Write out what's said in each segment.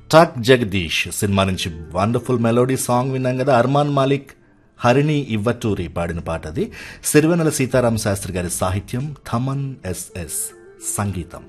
టక్ జగదీష్ సినిమా నుంచి wonderful melody song విన్నాం కదా అర్మాన్ మాలిక్ హరిణి ఇవ్వటూరి పాడిన పాట అది సిరివెనెల సీతారామ శాస్త్రి గారి సాహిత్యం థమన్ ఎస్ఎస్ సంగీతం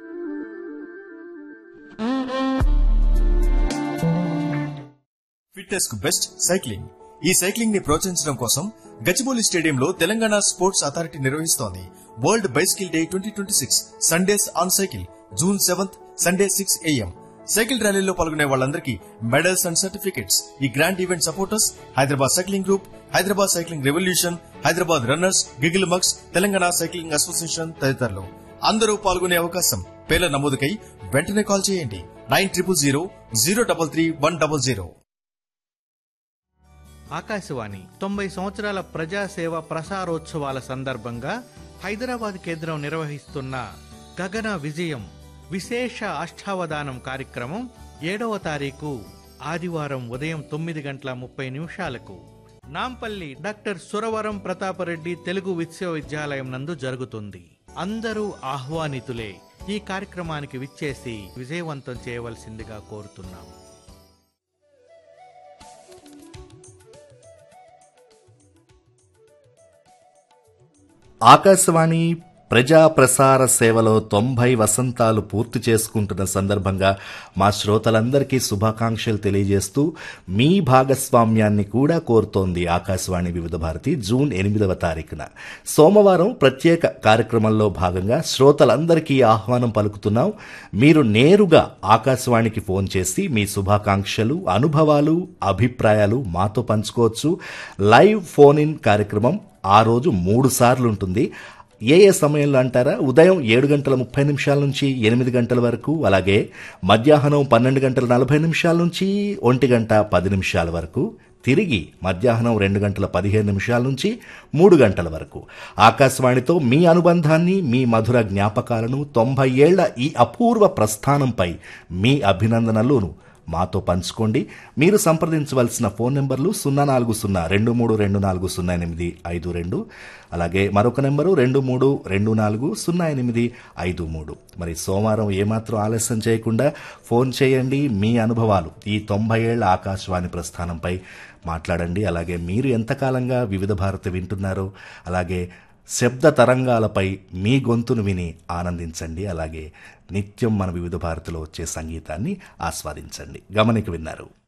ఫిట్నెస్ కు బెస్ట్ సైక్లింగ్ ఈ సైక్లింగ్ ని ప్రోత్సహించడం కోసం గచ్చిబౌలి స్టేడియంలో తెలంగాణ స్పోర్ట్స్ అథారిటీ నిర్వహిస్తోంది world bicycle day twenty twenty six Sundays on cycle June seventh Sunday six AM cycle ర్యాలీలో పాల్గొనే వాళ్ళందరికీ మెడల్స్ అండ్ సర్టిఫికెట్స్ ఈ grand event supporters Hyderabad cycling group Hyderabad cycling revolution Hyderabad runners giggle mugs Telangana cycling association తదితరులు అందరూ పాల్గొనే అవకాశం పేర్ల నమోదుకై వెంటనే కాల్ చేయండి nine triple zero zero double three one double zero Akashvani తొంభై సంవత్సరాల ప్రజాసేవ ప్రసారోత్సవాల సందర్భంగా హైదరాబాద్ కేంద్రం నిర్వహిస్తున్న గగన విజయం విశేష అష్టావధానం కార్యక్రమం ఏడవ తారీఖు ఆదివారం ఉదయం తొమ్మిది గంటల ముప్పై నిమిషాలకు నాంపల్లి డాక్టర్ సురవరం ప్రతాపరెడ్డి తెలుగు విశ్వవిద్యాలయం నందు జరుగుతుంది అందరూ ఆహ్వానితులే ఈ కార్యక్రమానికి విచ్చేసి విజయవంతం చేయవలసిందిగా కోరుతున్నాం ఆకాశవాణి ప్రజా ప్రసార సేవలో తొంభై వసంతాలు పూర్తి చేసుకుంటున్న సందర్భంగా మా శ్రోతలందరికీ శుభాకాంక్షలు తెలియజేస్తూ మీ భాగస్వామ్యాన్ని కూడా కోరుతోంది ఆకాశవాణి వివిధ భారతి జూన్ ఎనిమిదవ తారీఖున సోమవారం ప్రత్యేక కార్యక్రమంలో భాగంగా శ్రోతలందరికీ ఆహ్వానం పలుకుతున్నాం మీరు నేరుగా ఆకాశవాణికి ఫోన్ చేసి మీ శుభాకాంక్షలు అనుభవాలు అభిప్రాయాలు మాతో పంచుకోవచ్చు లైవ్ ఫోన్ ఇన్ కార్యక్రమం ఆ రోజు మూడు సార్లు ఉంటుంది ఏ ఏ సమయంలో అంటారా ఉదయం ఏడు గంటల ముప్పై నిమిషాల నుంచి ఎనిమిది గంటల వరకు అలాగే మధ్యాహ్నం పన్నెండు గంటల నలభై నిమిషాల నుంచి ఒంటి గంట పది నిమిషాల వరకు తిరిగి మధ్యాహ్నం రెండు గంటల పదిహేను నిమిషాల నుంచి మూడు గంటల వరకు ఆకాశవాణితో మీ అనుబంధాన్ని మీ మధుర జ్ఞాపకాలను తొంభై ఏళ్ల ఈ అపూర్వ ప్రస్థానంపై మీ అభినందనలును మాతో పంచుకోండి మీరు సంప్రదించవలసిన ఫోన్ నెంబర్లు సున్నా నాలుగు సున్నా రెండు మూడు రెండు నాలుగు సున్నా ఎనిమిది ఐదు రెండు అలాగే మరొక నెంబరు రెండు మూడు రెండు నాలుగు సున్నా ఎనిమిది ఐదు మూడు మరి సోమవారం ఏమాత్రం ఆలస్యం చేయకుండా ఫోన్ చేయండి మీ అనుభవాలు ఈ తొంభై ఏళ్ల ఆకాశవాణి ప్రస్థానంపై మాట్లాడండి అలాగే మీరు ఎంతకాలంగా వివిధ భారతి వింటున్నారో అలాగే శబ్ద తరంగాలపై మీ గొంతును విని ఆనందించండి అలాగే నిత్యం మన వివిధ భారతిలో వచ్చే సంగీతాన్ని ఆస్వాదించండి గమనిక విన్నారు